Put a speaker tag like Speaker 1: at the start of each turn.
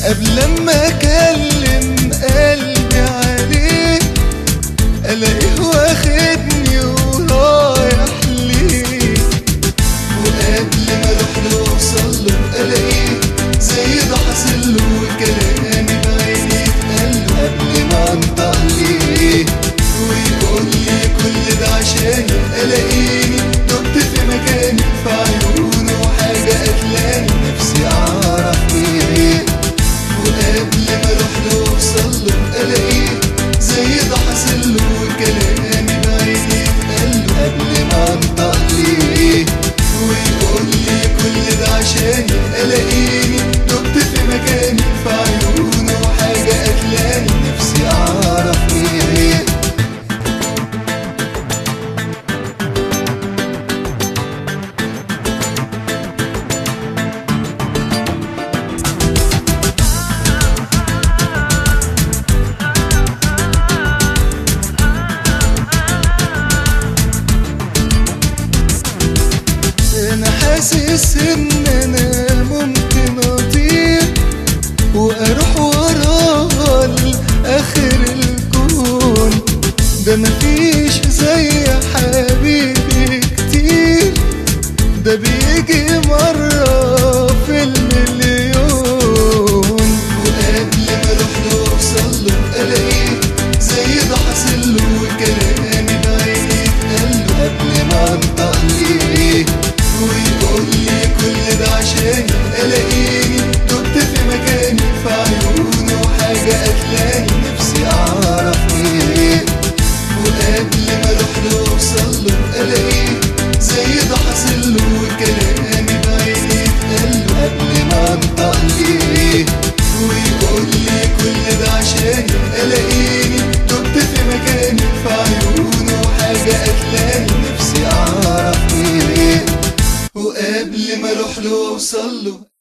Speaker 1: قبل ما اكلم قلبي عليه الاقيه واخدني ورايح ليه وقبل ما اروح له اوصل له الاقيه زي ده حاصل له وكلامي بعيني اتقال له قبل ما انطق ليه ويقول لي كل ده عشاني الاقيني دبت في مكاني في عيونه حاجه قتلاني نفسي اعرف ايه وقبل ما اروح له اوصل له الاقيه زي ده حاصل له وكلامي بعيني اتقال له قبل ما انطق ليه ويقول لي كل ده عشاني الاقيني دبت في مكاني في عيونه حاجه قتلاني نفسي اعرف ايه انا حاسس ان انا ممكن اطير واروح وراها لاخر الكون ده مفيش زي حبيبي كتير ده بيجي مرة في المليون وقبل ما اروح له اوصل له الاقيه زي ده حاصل له وكلامي بعيني اتقال له قبل ما انطق ليه ويقول لي كل ده عشاني الاقيني دبت في مكاني في عيونه حاجه قتلاني نفسي اعرف ايه وقبل ما اروح له اوصل له الاقيه زي ده حاصل له وكلامي بعيني اتقال له قبل ما انطق ليه ويقول لي كل ده عشاني الاقيني دبت في مكاني في عيونه حاجه قتلاني نفسي اعرف ايه وقبل ما اروح له اوصل له